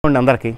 అండి అందరికీ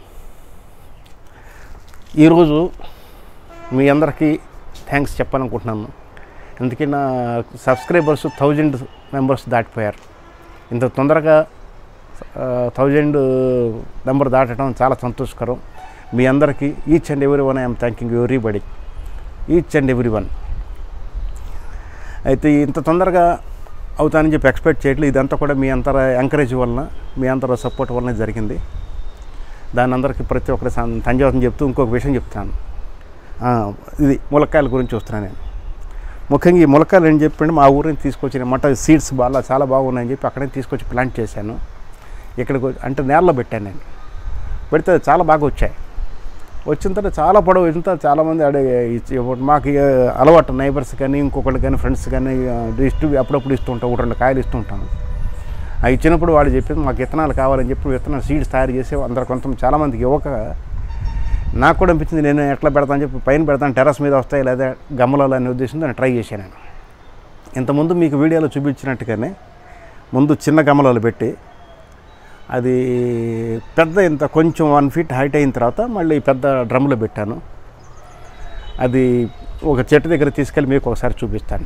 ఈరోజు మీ అందరికీ థ్యాంక్స్ చెప్పాలనుకుంటున్నాను అందుకే నా సబ్స్క్రైబర్స్ థౌజండ్ మెంబర్స్ దాటిపోయారు ఇంత తొందరగా థౌజండ్ నెంబర్ దాటడం చాలా సంతోషకరం మీ అందరికీ each and every one I'm thanking everybody each and every one అయితే ఇంత తొందరగా అవుతానని చెప్పి ఎక్స్పెక్ట్ చేయట్లేదు ఇదంతా కూడా మీ అంతర ఎంకరేజ్ వలన మీ అంతర సపోర్ట్ వలన జరిగింది దాని అందరికీ ప్రతి ఒక్కరి సంజాతం చెప్తూ ఇంకొక విషయం చెప్తాను ఆ, ఇది ములక్కాయల గురించి చూస్తున్నాను నేను ముఖ్యంగా ఈ ములక్కాయలు ఏం చెప్పండి మా ఊరిని తీసుకొచ్చిన మట సీడ్స్ బాగా చాలా బాగున్నాయని చెప్పి అక్కడే తీసుకొచ్చి ప్లాంట్ చేశాను ఇక్కడికి వచ్చి- అంటే నేలలో పెట్టాను నేను పెడితే చాలా బాగా వచ్చాయి వచ్చిన తర్వాత చాలా పొడవు ఇంత చాలామంది అడే ఇచ్చి- ఇప్పుడు మాకు ఇక అలవాటు నైబర్స్ కానీ ఇంకొకళ్ళు కానీ ఫ్రెండ్స్ కానీ ఇస్తూ అప్పుడప్పుడు ఇస్తూ ఉంటాం ఒకటి రెండు కాయలు ఇస్తూ ఉంటాను అవి ఇచ్చినప్పుడు వాళ్ళు చెప్పింది మాకు విత్తనాలు కావాలని చెప్పి విత్తనాలు సీడ్స్ తయారు చేసి అందరు కొంత చాలామందికి ఇవ్వక నాకు కూడా అనిపించింది నేను ఎట్లా పెడతాను చెప్పి పైన పెడతాను టెర్రస్ మీద వస్తాయి లేదా గమ్మలలో అనే ఉద్దేశంతో నేను ట్రై చేశాను నేను ఇంతకుముందు మీకు వీడియోలో చూపించినట్టుగానే ముందు చిన్న గమలాలు పెట్టి అది పెద్ద ఇంత కొంచెం వన్ ఫీట్ హైట్ అయిన తర్వాత మళ్ళీ పెద్ద డ్రమ్లో పెట్టాను అది ఒక చెట్టు దగ్గర తీసుకెళ్ళి మీకు ఒకసారి చూపిస్తాను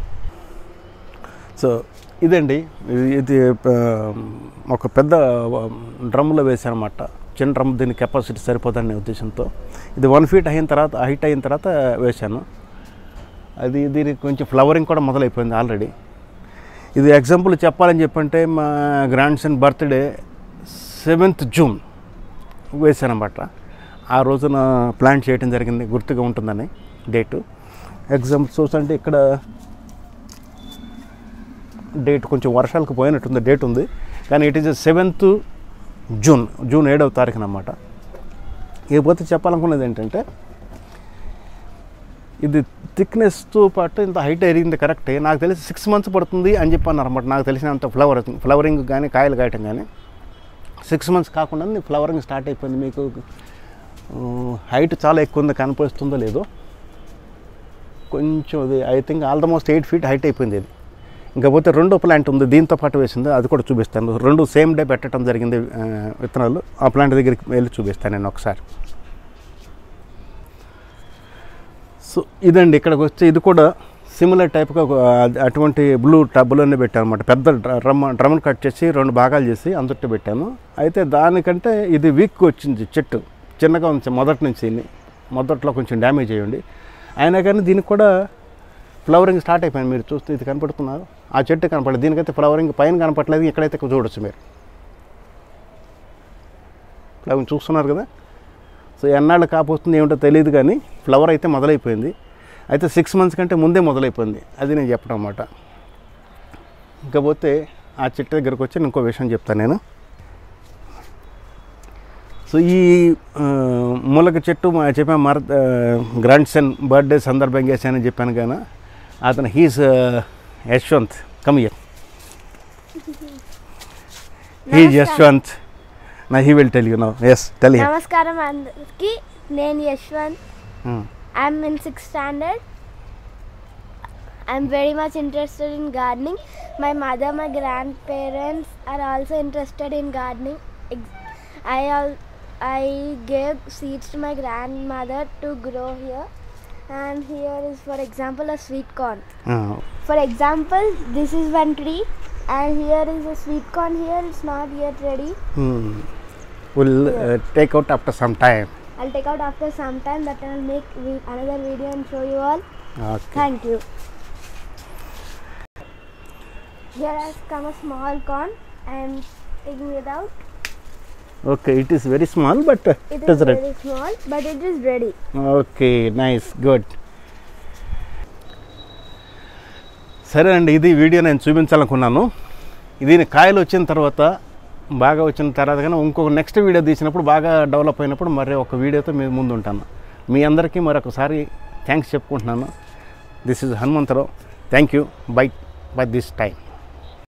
సో ఇదండి ఇది- ఇది ఆ, ఒక పెద్ద డ్రమ్లో వేసాను అనమాట చిన్న డ్రమ్ దీని కెపాసిటీ సరిపోదనే ఉద్దేశంతో ఇది వన్ ఫీట్ అయిన తర్వాత హైట్ అయిన తర్వాత వేశాను అది దీనికి కొంచెం ఫ్లవరింగ్ కూడా మొదలైపోయింది ఆల్రెడీ ఇది ఎగ్జాంపుల్ చెప్పాలని చెప్పంటే మా grandson birthday seventh June వేశానమాట ఆ రోజున ప్లాన్ చేయడం జరిగింది గుర్తుగా ఉంటుందని డేటు ఎగ్జాంపుల్ చూసంటే ఇక్కడ డేట్ కొంచెం వర్షాలకు పోయినట్టుంది డేట్ ఉంది కానీ it is seventh June June ఏడవ తారీఖున అన్నమాట ఇకపోతే చెప్పాలనుకున్నది ఏంటంటే ఇది థిక్నెస్తో పాటు ఇంత హైట్ ఎరిగింది కరెక్టే నాకు తెలిసి సిక్స్ మంత్స్ పడుతుంది అని చెప్పి అన్నారు అనమాట నాకు తెలిసినంత ఫ్లవర్ ఫ్లవరింగ్ కానీ కాయలు కాయటం కానీ సిక్స్ మంత్స్ కాకుండా ఫ్లవరింగ్ స్టార్ట్ అయిపోయింది మీకు హైట్ చాలా ఎక్కువ ఉంది కనిపిస్తుందో లేదో కొంచెం అది I think almost eight feet height అయిపోయింది ఇది ఇంకపోతే రెండో ప్లాంట్ ఉంది దీంతో పాటు వేసింది అది కూడా చూపిస్తాను రెండు సేమ్ డే పెట్టడం జరిగింది ఆ, విత్తనాలు ఆ ప్లాంట్ దగ్గరికి వెళ్ళి చూపిస్తాను నేను ఒకసారి సో ఇదండి ఇక్కడికి వచ్చి ఇది కూడా సిమిలర్ టైప్గా ఒక, అ- అటువంటి బ్లూ టబ్లోనే పెట్టాను అనమాట పెద్ద డ్రమ్ డ్రమ్ని కట్ చేసి రెండు భాగాలు చేసి అందుట్లో పెట్టాను అయితే దానికంటే ఇది వీక్ వచ్చింది చెట్టు చిన్నగా ఉంది మొదటి నుంచి మొదట్లో కొంచెం డ్యామేజ్ అయ్యండి అయినా కానీ దీనికి కూడా ఫ్లవరింగ్ స్టార్ట్ అయిపోయింది మీరు చూస్తే ఇది కనపడుతున్నారు ఆ చెట్టు కనపడలేదు దీనికైతే ఫ్లవరింగ్ పైన కనపడలేదు ఇక్కడైతే చూడొచ్చు మీరు ఫ్లవరింగ్ చూస్తున్నారు కదా సో ఎన్నాళ్ళు కాపోతుంది ఏమిటో తెలియదు కానీ ఫ్లవర్ అయితే మొదలైపోయింది అయితే సిక్స్ మంత్స్ కంటే ముందే మొదలైపోయింది అది నేను చెప్పడం అన్నమాట ఇంకపోతే ఆ చెట్టు దగ్గరకు వచ్చి ఇంకో విషయం చెప్తాను నేను సో ఈ ఆ, ములక చెట్టు మా చెప్పాను మర గ్రాండ్ సన్ బర్త్డే సందర్భంగా వేసానని చెప్పాను కానీ అతను he's Yashwant come here he Yashwant నా he will tell you no yes tell you నమస్కారం అందరికి నేను Yashwant I'm in sixth standard I'm very much interested in gardening my mother my grandparents are also interested in gardening I all I gave seeds to my grandmother to grow here and here is for example a sweet corn For example, this is one tree, and here is a sweet corn. Here it's not yet ready. Will take out after some time I'll take out after some time. That I'll make vi- another video and show you all. Okay Thank you. Here has come a small corn. I'm taking it out. Okay it is very small but It it is is red very small, but it is ready. Okay nice good సరే అండి ఇది video నేను చూపించాలనుకున్నాను దీని కాయలు వచ్చిన తర్వాత బాగా వచ్చిన తర్వాత కానీ ఇంకొక నెక్స్ట్ వీడియో తీసినప్పుడు బాగా డెవలప్ అయినప్పుడు మరి ఒక వీడియోతో మీ ముందు ఉంటాను మీ అందరికీ మరొకసారి థ్యాంక్స్ చెప్పుకుంటున్నాను this is Hanumantharao thank you bye bye this time